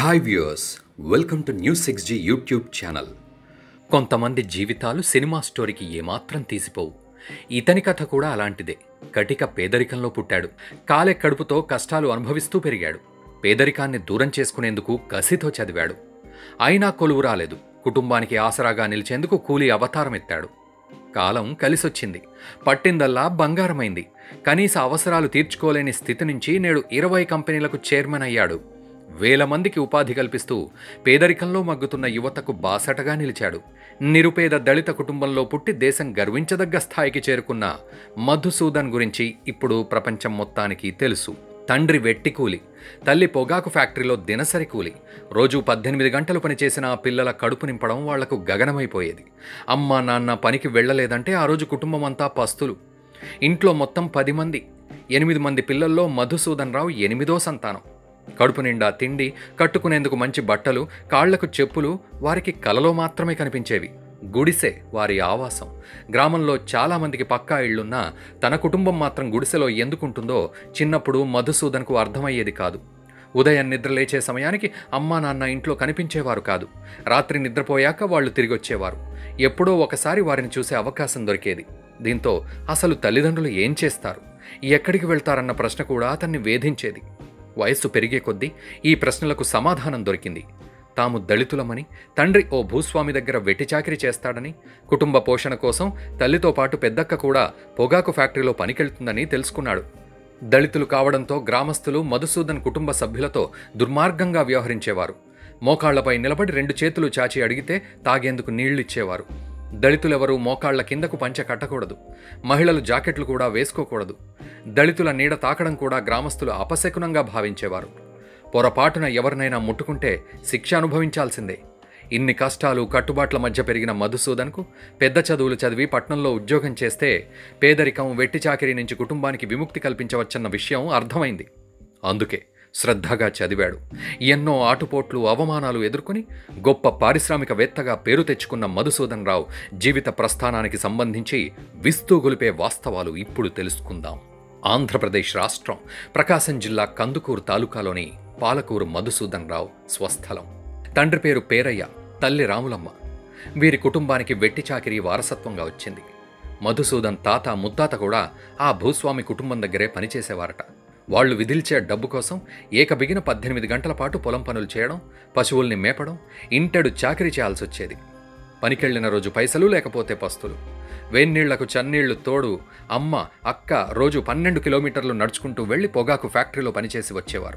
hi viewers welcome to news six G YouTube channel కొంతమంది జీవితాలు cinema స్టోరీకి ఏమాత్రం తీసిపోవు ఇతని కథ కూడా అలాంటిదే కటిక పేదరికంలో పుట్టాడు కాలే కడుపుతో కష్టాలు అనుభవిస్తూ పెరిగాడు పేదరికాన్ని దూరం చేసుకునేందుకు కసితో చదివాడు అయినా కొలువు రాలేదు కుటుంబానికి ఆసరాగా నిలిచేందుకు కూలీ అవతారం ఎత్తాడు కాలం కలిసొచ్చింది పట్టిందల్లా బంగారమైంది కనీస అవసరాలు తీర్చుకోలేని స్థితి నుంచి నేడు ఇరవై కంపెనీలకు చైర్మన్ అయ్యాడు వేల మందికి ఉపాధి కల్పిస్తూ పేదరికంలో మగ్గుతున్న యువతకు బాసటగా నిలిచాడు నిరుపేద దళిత కుటుంబంలో పుట్టి దేశం గర్వించదగ్గ స్థాయికి చేరుకున్న మధుసూదన్ గురించి ఇప్పుడు ప్రపంచం మొత్తానికి తెలుసు తండ్రి వెట్టి కూలి తల్లి పొగాకు ఫ్యాక్టరీలో దినసరి కూలి రోజు పద్దెనిమిది గంటలు పనిచేసిన ఆ పిల్లల కడుపు నింపడం వాళ్లకు గగనమైపోయేది అమ్మ నాన్న పనికి వెళ్ళలేదంటే ఆ రోజు కుటుంబం అంతా పస్తులు ఇంట్లో మొత్తం పది మంది ఎనిమిది మంది పిల్లల్లో మధుసూదన్ రావు ఎనిమిదో సంతానం కడుపు నిండా తిండి కట్టుకునేందుకు మంచి బట్టలు కాళ్లకు చెప్పులు వారికి కలలో మాత్రమే కనిపించేవి గుడిసె వారి ఆవాసం గ్రామంలో చాలామందికి పక్కా ఇళ్లున్నా తన కుటుంబం మాత్రం గుడిసెలో ఎందుకుంటుందో చిన్నప్పుడు మధుసూదన్కు అర్థమయ్యేది కాదు ఉదయం నిద్ర లేచే సమయానికి అమ్మా నాన్న ఇంట్లో కనిపించేవారు కాదు రాత్రి నిద్రపోయాక వాళ్ళు తిరిగి వచ్చేవారు ఎప్పుడో ఒకసారి వారిని చూసే అవకాశం దొరికేది దీంతో అసలు తల్లిదండ్రులు ఏం చేస్తారు ఎక్కడికి వెళ్తారన్న ప్రశ్న కూడా అతన్ని వేధించేది వయస్సు పెరిగే కొద్దీ ఈ ప్రశ్నలకు సమాధానం దొరికింది తాము దళితులమని తండ్రి ఓ భూస్వామి దగ్గర వెట్టి చాకిరీ చేస్తాడని కుటుంబ పోషణ కోసం తల్లితో పాటు పెద్దక్క కూడా పొగాకు ఫ్యాక్టరీలో పనికెళ్తుందని తెలుసుకున్నాడు దళితులు కావడంతో గ్రామస్తులు మధుసూదన్ కుటుంబ సభ్యులతో దుర్మార్గంగా వ్యవహరించేవారు మోకాళ్లపై నిలబడి రెండు చేతులు చాచి అడిగితే తాగేందుకు నీళ్లిచ్చేవారు దళితులెవరూ మోకాళ్ల కిందకు పంచ కట్టకూడదు మహిళలు జాకెట్లు కూడా వేసుకోకూడదు దళితుల నీడ తాకడం కూడా గ్రామస్తులు అపశకునంగా భావించేవారు పొరపాటున ఎవరినైనా ముట్టుకుంటే శిక్ష అనుభవించాల్సిందే ఇన్ని కష్టాలు కట్టుబాట్ల మధ్య పెరిగిన మధుసూదన్కు పెద్ద చదువులు చదివి పట్నంలో ఉద్యోగం చేస్తే పేదరికం వెట్టి చాకిరీ నుంచి కుటుంబానికి విముక్తి కల్పించవచ్చన్న విషయం అర్థమైంది అందుకే శ్రద్ధగా చదివాడు ఎన్నో ఆటుపోట్లు అవమానాలు ఎదుర్కొని గొప్ప పారిశ్రామికవేత్తగా పేరు తెచ్చుకున్న మధుసూదన్ రావు జీవిత ప్రస్థానానికి సంబంధించి విస్తూ గొలిపే వాస్తవాలు ఇప్పుడు తెలుసుకుందాం ఆంధ్రప్రదేశ్ రాష్ట్రం ప్రకాశం జిల్లా కందుకూరు తాలూకాలోని పాలకూరు మధుసూదన్ రావు స్వస్థలం తండ్రి పేరు పేరయ్య తల్లి రాములమ్మ వీరి కుటుంబానికి వెట్టి చాకిరీ వారసత్వంగా వచ్చింది మధుసూదన్ తాత ముత్తాత కూడా ఆ భూస్వామి కుటుంబం దగ్గరే పనిచేసేవారట వాళ్ళు విధిల్చే డబ్బు కోసం ఏకబిగిన పద్దెనిమిది గంటల పాటు పొలం పనులు చేయడం పశువుల్ని మేపడం ఇంటెడు చాకిరీ చేయాల్సి వచ్చేది పనికెళ్లిన రోజు పైసలు లేకపోతే పస్తులు వేన్నీళ్లకు చన్నీళ్లు తోడు అమ్మ అక్క రోజు పన్నెండు కిలోమీటర్లు నడుచుకుంటూ వెళ్లి పొగాకు ఫ్యాక్టరీలో పనిచేసి వచ్చేవారు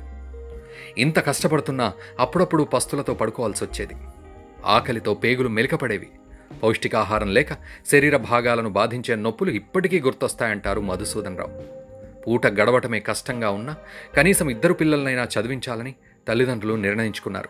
ఇంత కష్టపడుతున్నా అప్పుడప్పుడు పస్తులతో పడుకోవాల్సి వచ్చేది ఆకలితో పేగులు మెలికపడేవి పౌష్టికాహారం లేక శరీర భాగాలను బాధించే నొప్పులు ఇప్పటికీ గుర్తొస్తాయంటారు మధుసూదన్ రావు పూట గడవటమే కష్టంగా ఉన్నా కనీసం ఇద్దరు పిల్లలనైనా చదివించాలని తల్లిదండ్రులు నిర్ణయించుకున్నారు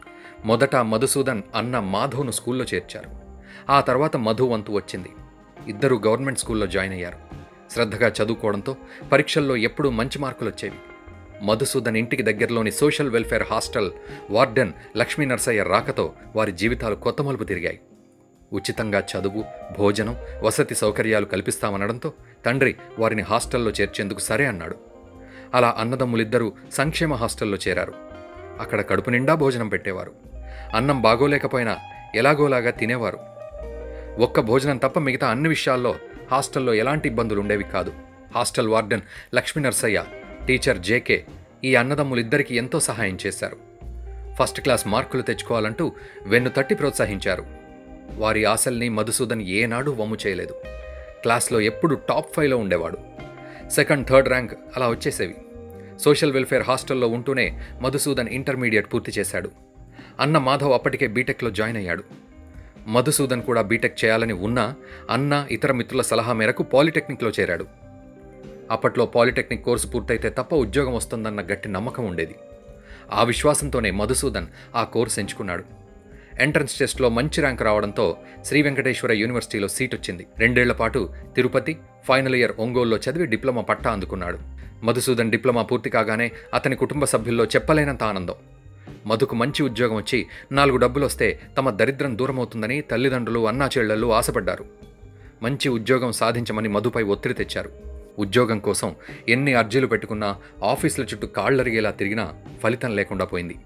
మొదట మధుసూదన్ అన్న మాధవ్ను స్కూల్లో చేర్చారు ఆ తర్వాత మధు వంతు వచ్చింది ఇద్దరు గవర్నమెంట్ స్కూల్లో జాయిన్ అయ్యారు శ్రద్ధగా చదువుకోవడంతో పరీక్షల్లో ఎప్పుడూ మంచి మార్కులు వచ్చేవి మధుసూదన్ ఇంటికి దగ్గరలోని social welfare hostel warden Lakshmi Narsaiah రాకతో వారి జీవితాలు కొత్త మలుపు తిరిగాయి ఉచితంగా చదువు భోజనం వసతి సౌకర్యాలు కల్పిస్తామనడంతో తండ్రి వారిని హాస్టల్లో చేర్చేందుకు సరే అన్నాడు అలా అన్నదమ్ములిద్దరూ సంక్షేమ హాస్టల్లో చేరారు అక్కడ కడుపు నిండా భోజనం పెట్టేవారు అన్నం బాగోలేకపోయినా ఎలాగోలాగా తినేవారు ఒక్క భోజనం తప్ప మిగతా అన్ని విషయాల్లో హాస్టల్లో ఎలాంటి ఇబ్బందులు ఉండేవి కాదు hostel warden Lakshmi Narsaiah teacher JK ఈ అన్నదమ్ములిద్దరికీ ఎంతో సహాయం చేశారు ఫస్ట్ క్లాస్ మార్కులు తెచ్చుకోవాలంటూ వెన్ను తట్టి ప్రోత్సహించారు వారి ఆశల్ని మధుసూదన్ ఏనాడు వమ్ము చేయలేదు క్లాస్లో ఎప్పుడు టాప్ ఫైవ్లో ఉండేవాడు సెకండ్ థర్డ్ ర్యాంక్ అలా వచ్చేసేవి సోషల్ వెల్ఫేర్ హాస్టల్లో ఉంటూనే మధుసూదన్ ఇంటర్మీడియట్ పూర్తి చేశాడు అన్న మాధవ్ అప్పటికే బీటెక్లో జాయిన్ అయ్యాడు మధుసూదన్ కూడా బీటెక్ చేయాలని ఉన్నా అన్న ఇతర మిత్రుల సలహా మేరకు పాలిటెక్నిక్లో చేరాడు అప్పట్లో పాలిటెక్నిక్ కోర్సు పూర్తయితే తప్ప ఉద్యోగం వస్తుందన్న గట్టి నమ్మకం ఉండేది ఆ విశ్వాసంతోనే మధుసూదన్ ఆ కోర్సు ఎంచుకున్నాడు ఎంట్రన్స్ టెస్ట్లో మంచి ర్యాంక్ రావడంతో శ్రీ వెంకటేశ్వర యూనివర్సిటీలో సీట్ వచ్చింది రెండేళ్ల పాటు తిరుపతి ఫైనల్ ఇయర్ ఒంగోలులో చదివి డిప్లొమా పట్టా అందుకున్నాడు మధుసూదన్ డిప్లొమా పూర్తి కాగానే అతని కుటుంబ సభ్యుల్లో చెప్పలేనంత ఆనందం మధుకు మంచి ఉద్యోగం వచ్చి నాలుగు డబ్బులు వస్తే తమ దరిద్రం దూరమవుతుందని తల్లిదండ్రులు అన్నాచెళ్లలు ఆశపడ్డారు మంచి ఉద్యోగం సాధించమని మధుపై ఒత్తిడి తెచ్చారు ఉద్యోగం కోసం ఎన్ని అర్జీలు పెట్టుకున్నా ఆఫీసుల చుట్టూ కాళ్లరిగేలా తిరిగినా ఫలితం లేకుండా పోయింది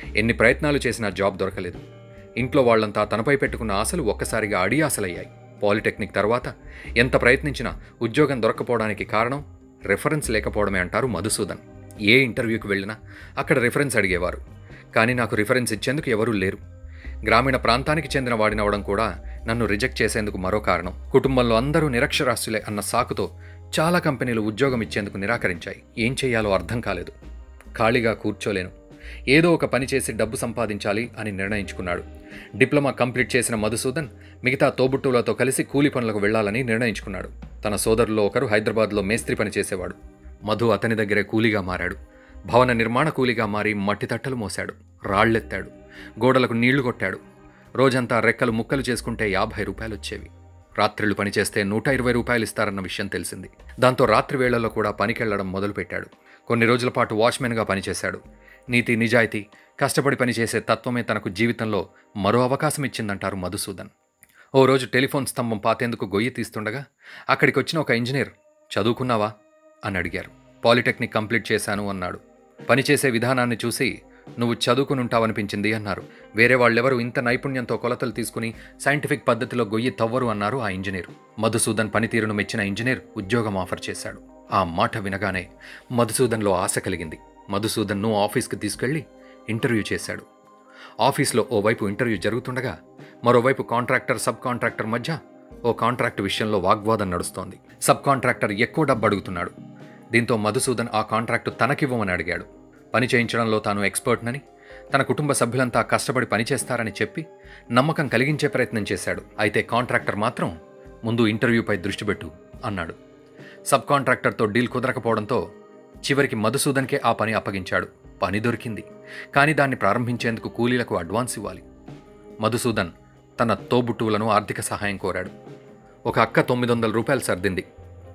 ఎన్ని ప్రయత్నాలు చేసినా జాబ్ దొరకలేదు ఇంట్లో వాళ్ళంతా తనపై పెట్టుకున్న ఆశలు ఒక్కసారిగా అడి ఆశలయ్యాయి పాలిటెక్నిక్ తర్వాత ఎంత ప్రయత్నించినా ఉద్యోగం దొరకపోవడానికి కారణం రెఫరెన్స్ లేకపోవడమే అంటారు మధుసూదన్ ఏ ఇంటర్వ్యూకి వెళ్ళినా అక్కడ రిఫరెన్స్ అడిగేవారు కానీ నాకు రిఫరెన్స్ ఇచ్చేందుకు ఎవరూ లేరు గ్రామీణ ప్రాంతానికి చెందిన వాడినవడం కూడా నన్ను రిజెక్ట్ చేసేందుకు మరో కారణం కుటుంబంలో అందరూ నిరక్షరాస్యులే అన్న సాకుతో చాలా కంపెనీలు ఉద్యోగం ఇచ్చేందుకు నిరాకరించాయి ఏం చేయాలో అర్థం కాలేదు ఖాళీగా కూర్చోలేను ఏదో ఒక పని చేసి డబ్బు సంపాదించాలి అని నిర్ణయించుకున్నాడు డిప్లొమా కంప్లీట్ చేసిన మధుసూదన్ మిగతా తోబుట్టువులతో కలిసి కూలి పనులకు వెళ్లాలని నిర్ణయించుకున్నాడు తన సోదరుల్లో ఒకరు హైదరాబాద్లో మేస్త్రి పని చేసేవాడు మధు అతని దగ్గరే కూలీగా మారాడు భవన నిర్మాణ కూలీగా మారి మట్టి తట్టలు మోశాడు రాళ్లెత్తాడు గోడలకు నీళ్లు కొట్టాడు రోజంతా రెక్కలు ముక్కలు చేసుకుంటే యాభై రూపాయలు వచ్చేవి రాత్రిళ్ళు పనిచేస్తే నూట ఇరవై రూపాయలు ఇస్తారన్న విషయం తెలిసింది దాంతో రాత్రి వేళల్లో కూడా పనికెళ్లడం మొదలుపెట్టాడు కొన్ని రోజుల పాటు వాచ్మెన్గా పనిచేశాడు నీతి నిజాయితీ కష్టపడి పనిచేసే తత్వమే తనకు జీవితంలో మరో అవకాశం ఇచ్చిందంటారు మధుసూదన్ ఓ రోజు టెలిఫోన్ స్తంభం పాతేందుకు గొయ్యి తీస్తుండగా అక్కడికి వచ్చిన ఒక ఇంజనీర్ చదువుకున్నావా అని అడిగారు పాలిటెక్నిక్ కంప్లీట్ చేశాను అన్నాడు పనిచేసే విధానాన్ని చూసి నువ్వు చదువుకుని ఉంటావనిపించింది అన్నారు వేరే వాళ్ళెవరు ఇంత నైపుణ్యంతో కొలతలు తీసుకుని సైంటిఫిక్ పద్ధతిలో గొయ్యి తవ్వరు అన్నారు ఆ ఇంజనీర్ మధుసూదన్ పనితీరును మెచ్చిన ఇంజనీర్ ఉద్యోగం ఆఫర్ చేశాడు ఆ మాట వినగానే మధుసూదన్లో ఆశ కలిగింది మధుసూదన్ను ఆఫీస్కి తీసుకెళ్లి ఇంటర్వ్యూ చేశాడు ఆఫీస్లో ఓవైపు ఇంటర్వ్యూ జరుగుతుండగా మరోవైపు కాంట్రాక్టర్ సబ్ కాంట్రాక్టర్ మధ్య ఓ కాంట్రాక్ట్ విషయంలో వాగ్వాదం నడుస్తోంది సబ్ కాంట్రాక్టర్ ఎక్కువ డబ్బు అడుగుతున్నాడు దీంతో మధుసూదన్ ఆ కాంట్రాక్టు తనకివ్వమని అడిగాడు పని చేయించడంలో తాను ఎక్స్పర్ట్నని తన కుటుంబ సభ్యులంతా కష్టపడి పనిచేస్తారని చెప్పి నమ్మకం కలిగించే ప్రయత్నం చేశాడు అయితే కాంట్రాక్టర్ మాత్రం ముందు ఇంటర్వ్యూపై దృష్టి పెట్టు అన్నాడు సబ్ కాంట్రాక్టర్తో డీల్ కుదరకపోవడంతో చివరికి మధుసూదన్కే ఆ పని అప్పగించాడు పని దొరికింది కానీ దాన్ని ప్రారంభించేందుకు కూలీలకు అడ్వాన్స్ ఇవ్వాలి మధుసూదన్ తన తోబుట్టువులను ఆర్థిక సహాయం కోరాడు ఒక అక్క తొమ్మిది వందల రూపాయలు సర్దింది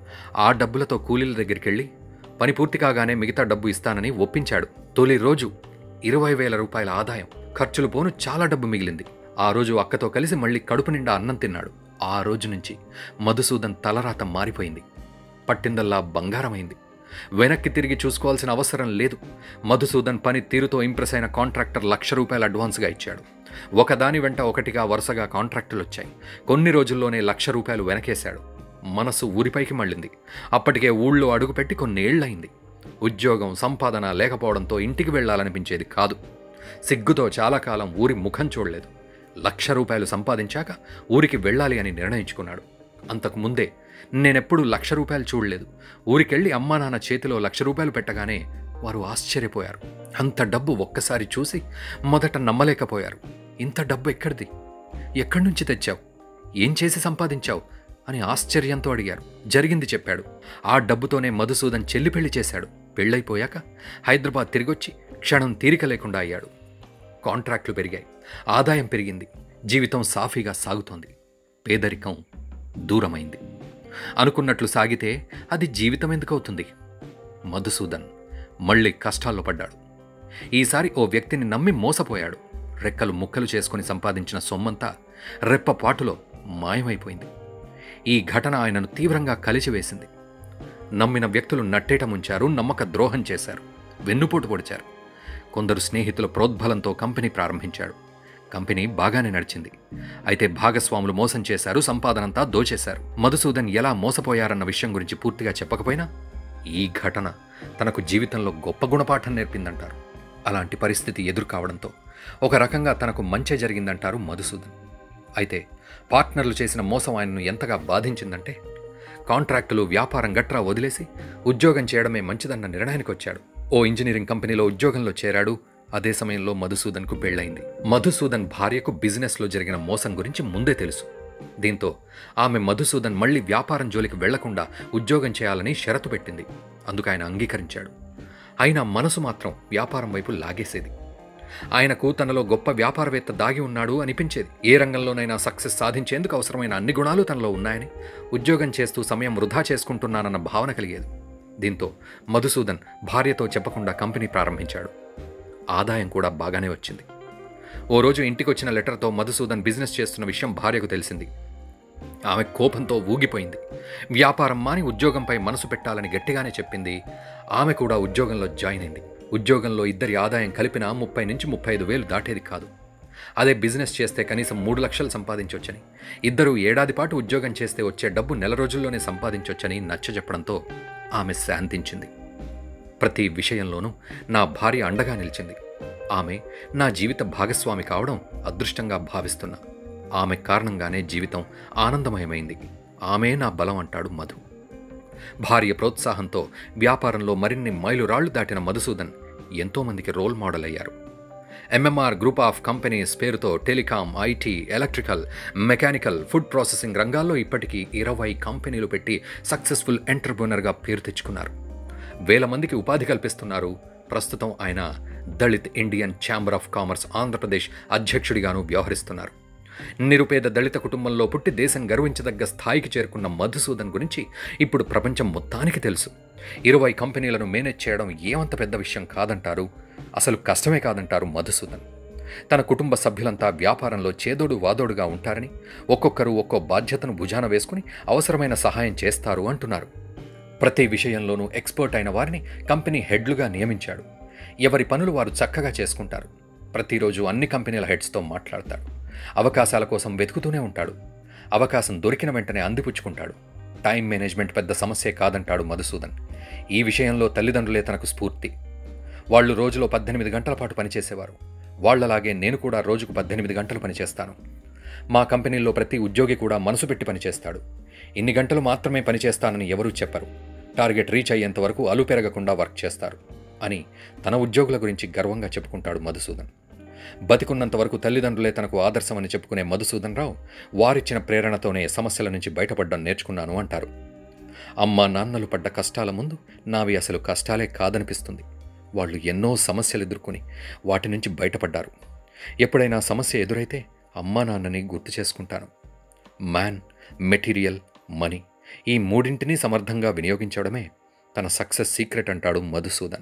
ఆ డబ్బులతో కూలీల దగ్గరికి వెళ్ళి పని పూర్తి కాగానే మిగతా డబ్బు ఇస్తానని ఒప్పించాడు తొలి రోజు ఇరవై వేల రూపాయల ఆదాయం ఖర్చులు పోను చాలా డబ్బు మిగిలింది ఆ రోజు అక్కతో కలిసి మళ్ళీ కడుపు నిండా అన్నం తిన్నాడు ఆ రోజు నుంచి మధుసూదన్ తలరాత మారిపోయింది పట్టిందల్లా బంగారమైంది వెనక్కి తిరిగి చూసుకోవాల్సిన అవసరం లేదు మధుసూదన్ పని తీరుతో ఇంప్రెస్ అయిన కాంట్రాక్టర్ లక్ష రూపాయలు అడ్వాన్స్గా ఇచ్చాడు ఒకదాని వెంట ఒకటిగా వరుసగా కాంట్రాక్టులు వచ్చాయి కొన్ని రోజుల్లోనే లక్ష రూపాయలు వెనకేశాడు మనసు ఊరిపైకి మళ్ళింది అప్పటికే ఊళ్ళో అడుగుపెట్టి కొన్నేళ్లయింది ఉద్యోగం సంపాదన లేకపోవడంతో ఇంటికి వెళ్ళాలనిపించేది కాదు సిగ్గుతో చాలా కాలం ఊరి ముఖం చూడలేదు లక్ష రూపాయలు సంపాదించాక ఊరికి వెళ్ళాలి అని నిర్ణయించుకున్నాడు అంతకు ముందే నేనెప్పుడు లక్ష రూపాయలు చూడలేదు ఊరికెళ్ళి అమ్మా నాన్న చేతిలో లక్ష రూపాయలు పెట్టగానే వారు ఆశ్చర్యపోయారు అంత డబ్బు ఒక్కసారి చూసి మొదట నమ్మలేకపోయారు ఇంత డబ్బు ఎక్కడిది ఎక్కడి నుంచి తెచ్చావు ఏం చేసి సంపాదించావు అని ఆశ్చర్యంతో అడిగారు జరిగింది చెప్పాడు ఆ డబ్బుతోనే మధుసూదన్ చెల్లి పెళ్లి చేశాడు పెళ్ళైపోయాక హైదరాబాద్ తిరిగొచ్చి క్షణం తీరిక లేకుండా అయ్యాడు కాంట్రాక్టులు పెరిగాయి ఆదాయం పెరిగింది జీవితం సాఫీగా సాగుతోంది పేదరికం దూరమైంది అనుకున్నట్లు సాగితే అది జీవితం ఎందుకవుతుంది మధుసూదన్ మళ్ళీ కష్టాల్లో పడ్డాడు ఈసారి ఓ వ్యక్తిని నమ్మి మోసపోయాడు రెక్కలు ముక్కలు చేసుకుని సంపాదించిన సొమ్మంతా రెప్పపాటులో మాయమైపోయింది ఈ ఘటన ఆయనను తీవ్రంగా కలిచివేసింది నమ్మిన వ్యక్తులు నట్టేట ముంచారు నమ్మక ద్రోహం చేశారు వెన్నుపోటు పొడిచారు కొందరు స్నేహితుల ప్రోద్బలంతో కంపెనీ ప్రారంభించాడు కంపెనీ బాగానే నడిచింది అయితే భాగస్వాములు మోసం చేశారు సంపాదనంతా దోచేశారు మధుసూదన్ ఎలా మోసపోయారన్న విషయం గురించి పూర్తిగా చెప్పకపోయినా ఈ ఘటన తనకు జీవితంలో గొప్ప గుణపాఠం నేర్పిందంటారు అలాంటి పరిస్థితి ఎదురు కావడంతో ఒక రకంగా తనకు మంచే జరిగిందంటారు మధుసూదన్ అయితే పార్ట్నర్లు చేసిన మోసం ఆయనను ఎంతగా బాధించిందంటే కాంట్రాక్టులు వ్యాపారం గట్రా వదిలేసి ఉద్యోగం చేయడమే మంచిదన్న నిర్ణయానికి వచ్చాడు ఓ ఇంజనీరింగ్ కంపెనీలో ఉద్యోగంలో చేరాడు అదే సమయంలో మధుసూదన్కు పెళ్ళయింది మధుసూదన్ భార్యకు బిజినెస్లో జరిగిన మోసం గురించి ముందే తెలుసు దీంతో ఆమె మధుసూదన్ మళ్ళీ వ్యాపారం జోలికి వెళ్లకుండా ఉద్యోగం చేయాలని షరతు పెట్టింది అందుకు ఆయన అంగీకరించాడు అయినా మనసు మాత్రం వ్యాపారం వైపు లాగేసేది ఆయనకు తనలో గొప్ప వ్యాపారవేత్త దాగి ఉన్నాడు అనిపించేది ఏ రంగంలోనైనా సక్సెస్ సాధించేందుకు అవసరమైన అన్ని గుణాలు తనలో ఉన్నాయని ఉద్యోగం చేస్తూ సమయం వృధా చేసుకుంటున్నానన్న భావన కలిగేది దీంతో మధుసూదన్ భార్యతో చెప్పకుండా కంపెనీ ప్రారంభించాడు ఆదాయం కూడా బాగానే వచ్చింది ఓ రోజు ఇంటికొచ్చిన లెటర్తో మధుసూదన్ బిజినెస్ చేస్తున్న విషయం భార్యకు తెలిసింది ఆమె కోపంతో ఊగిపోయింది వ్యాపారం మాని ఉద్యోగంపై మనసు పెట్టాలని గట్టిగానే చెప్పింది ఆమె కూడా ఉద్యోగంలో జాయిన్ అయింది ఉద్యోగంలో ఇద్దరి ఆదాయం కలిపినా ముప్పై నుంచి ముప్పై ఐదు వేలు దాటేది కాదు అదే బిజినెస్ చేస్తే కనీసం మూడు లక్షలు సంపాదించవచ్చని ఇద్దరు ఏడాది పాటు ఉద్యోగం చేస్తే వచ్చే డబ్బు నెల రోజుల్లోనే సంపాదించవచ్చని నచ్చజెప్పడంతో ఆమె శాంతించింది ప్రతి విషయంలోనూ నా భార్య అండగా నిలిచింది ఆమె నా జీవిత భాగస్వామి కావడం అదృష్టంగా భావిస్తున్నా ఆమె కారణంగానే జీవితం ఆనందమయమైంది ఆమె నా బలం అంటాడు మధు భార్య ప్రోత్సాహంతో వ్యాపారంలో మరిన్ని మైలురాళ్లు దాటిన మధుసూదన్ ఎంతోమందికి రోల్ మోడల్ అయ్యారు ఎంఎంఆర్ గ్రూప్ ఆఫ్ కంపెనీస్ పేరుతో telecom IT electrical mechanical food processing రంగాల్లో ఇప్పటికీ ఇరవై కంపెనీలు పెట్టి సక్సెస్ఫుల్ ఎంటర్ప్రినర్గా పేరు తెచ్చుకున్నారు వేల మందికి ఉపాధి కల్పిస్తున్నారు ప్రస్తుతం ఆయన Dalit Indian chamber of commerce Andhra Pradesh అధ్యక్షుడిగాను వ్యవహరిస్తున్నారు నిరుపేద దళిత కుటుంబంలో పుట్టి దేశం గర్వించదగ్గ స్థాయికి చేరుకున్న మధుసూదన్ గురించి ఇప్పుడు ప్రపంచం మొత్తానికి తెలుసు ఇరవై కంపెనీలను మేనేజ్ చేయడం ఏమంత పెద్ద విషయం కాదంటారు అసలు కష్టమే కాదంటారు మధుసూదన్ తన కుటుంబ సభ్యులంతా వ్యాపారంలో చేదోడు వాదోడుగా ఉంటారని ఒక్కొక్కరు ఒక్కో బాధ్యతను భుజాన వేసుకుని అవసరమైన సహాయం చేస్తారు అంటున్నారు ప్రతి విషయంలోనూ ఎక్స్పర్ట్ అయిన వారిని కంపెనీ హెడ్లుగా నియమించాడు ఎవరి పనులు వారు చక్కగా చేసుకుంటారు ప్రతిరోజు అన్ని కంపెనీల హెడ్స్తో మాట్లాడతాడు అవకాశాల కోసం వెతుకుతూనే ఉంటాడు అవకాశం దొరికిన వెంటనే అందిపుచ్చుకుంటాడు టైం మేనేజ్మెంట్ పెద్ద సమస్యే కాదంటాడు మధుసూదన్ ఈ విషయంలో తల్లిదండ్రులే తనకు స్ఫూర్తి వాళ్ళు రోజులో పద్దెనిమిది గంటల పాటు పనిచేసేవారు వాళ్లలాగే నేను కూడా రోజుకు పద్దెనిమిది గంటలు పనిచేస్తాను మా కంపెనీలో ప్రతి ఉద్యోగి కూడా మనసు పెట్టి పనిచేస్తాడు ఇన్ని గంటలు మాత్రమే పనిచేస్తానని ఎవరూ చెప్పరు టార్గెట్ రీచ్ అయ్యేంత వరకు అలు పెరగకుండా వర్క్ చేస్తారు అని తన ఉద్యోగుల గురించి గర్వంగా చెప్పుకుంటాడు మధుసూదన్ బతికున్నంత వరకు తల్లిదండ్రులే తనకు ఆదర్శమని చెప్పుకునే మధుసూదన్ రావు వారిచ్చిన ప్రేరణతోనే సమస్యల నుంచి బయటపడడం నేర్చుకున్నాను అంటారు అమ్మా నాన్నలు పడ్డ కష్టాల ముందు నావి అసలు కష్టాలే కాదనిపిస్తుంది వాళ్ళు ఎన్నో సమస్యలు ఎదుర్కొని వాటి నుంచి బయటపడ్డారు ఎప్పుడైనా సమస్య ఎదురైతే అమ్మా నాన్నని గుర్తు చేసుకుంటాను మ్యాన్ మెటీరియల్ మనీ ఈ మూడింటిని సమర్థంగా వినియోగించడమే తన సక్సెస్ సీక్రెట్ అంటాడు మధుసూదన్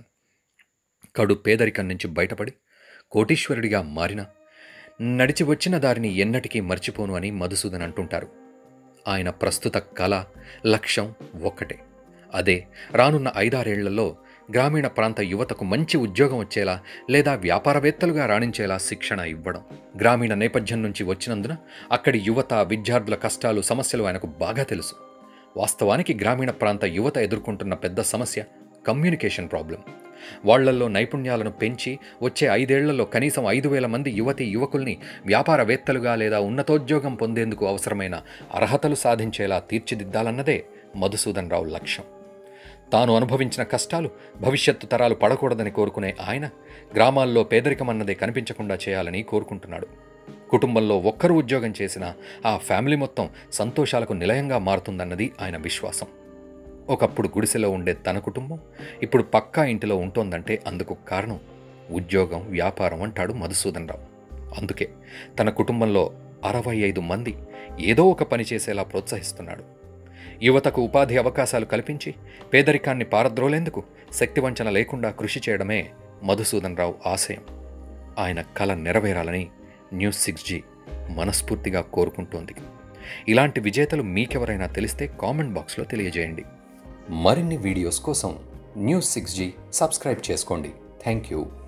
కడు పేదరికం నుంచి బయటపడి కోటీశ్వరుడిగా మారిన నడిచి వచ్చిన దారిని ఎన్నటికీ మర్చిపోను అని మధుసూదన్ అంటుంటారు ఆయన ప్రస్తుత కళ లక్ష్యం ఒక్కటే అదే రానున్న ఐదారేళ్లలో గ్రామీణ ప్రాంత యువతకు మంచి ఉద్యోగం వచ్చేలా లేదా వ్యాపారవేత్తలుగా రాణించేలా శిక్షణ ఇవ్వడం గ్రామీణ నేపథ్యం నుంచి వచ్చినందున అక్కడి యువత విద్యార్థుల కష్టాలు సమస్యలు ఆయనకు బాగా తెలుసు వాస్తవానికి గ్రామీణ ప్రాంత యువత ఎదుర్కొంటున్న పెద్ద సమస్య కమ్యూనికేషన్ ప్రాబ్లం వాళ్లల్లో నైపుణ్యాలను పెంచి వచ్చే ఐదేళ్లలో కనీసం ఐదు వేల మంది యువతి యువకుల్ని వ్యాపారవేత్తలుగా లేదా ఉన్నతోద్యోగం పొందేందుకు అవసరమైన అర్హతలు సాధించేలా తీర్చిదిద్దాలన్నదే మధుసూదన్ రావు లక్ష్యం తాను అనుభవించిన కష్టాలు భవిష్యత్తు తరాలు పడకూడదని కోరుకునే ఆయన గ్రామాల్లో పేదరికం అన్నదే కనిపించకుండా చేయాలని కోరుకుంటున్నాడు కుటుంబంలో ఒక్కరు ఉద్యోగం చేసినా ఆ ఫ్యామిలీ మొత్తం సంతోషాలకు నిలయంగా మారుతుందన్నది ఆయన విశ్వాసం ఒకప్పుడు గుడిసెలో ఉండే తన కుటుంబం ఇప్పుడు పక్కా ఇంటిలో ఉంటోందంటే అందుకు కారణం ఉద్యోగం వ్యాపారం అంటాడు మధుసూదన్ రావు అందుకే తన కుటుంబంలో అరవై ఐదు మంది ఏదో ఒక పని చేసేలా ప్రోత్సహిస్తున్నాడు యువతకు ఉపాధి అవకాశాలు కల్పించి పేదరికాన్ని పారద్రోలేందుకు శక్తివంచన లేకుండా కృషి చేయడమే మధుసూదన్ రావు ఆశయం ఆయన కల నెరవేరాలని న్యూస్ సిక్స్ జీ మనస్ఫూర్తిగా కోరుకుంటోంది ఇలాంటి విజేతలు మీకెవరైనా తెలిస్తే కామెంట్ బాక్స్లో తెలియజేయండి మరిన్ని వీడియోస్ కోసం న్యూస్ సిక్స్ జీ సబ్స్క్రైబ్ చేసుకోండి థ్యాంక్ యూ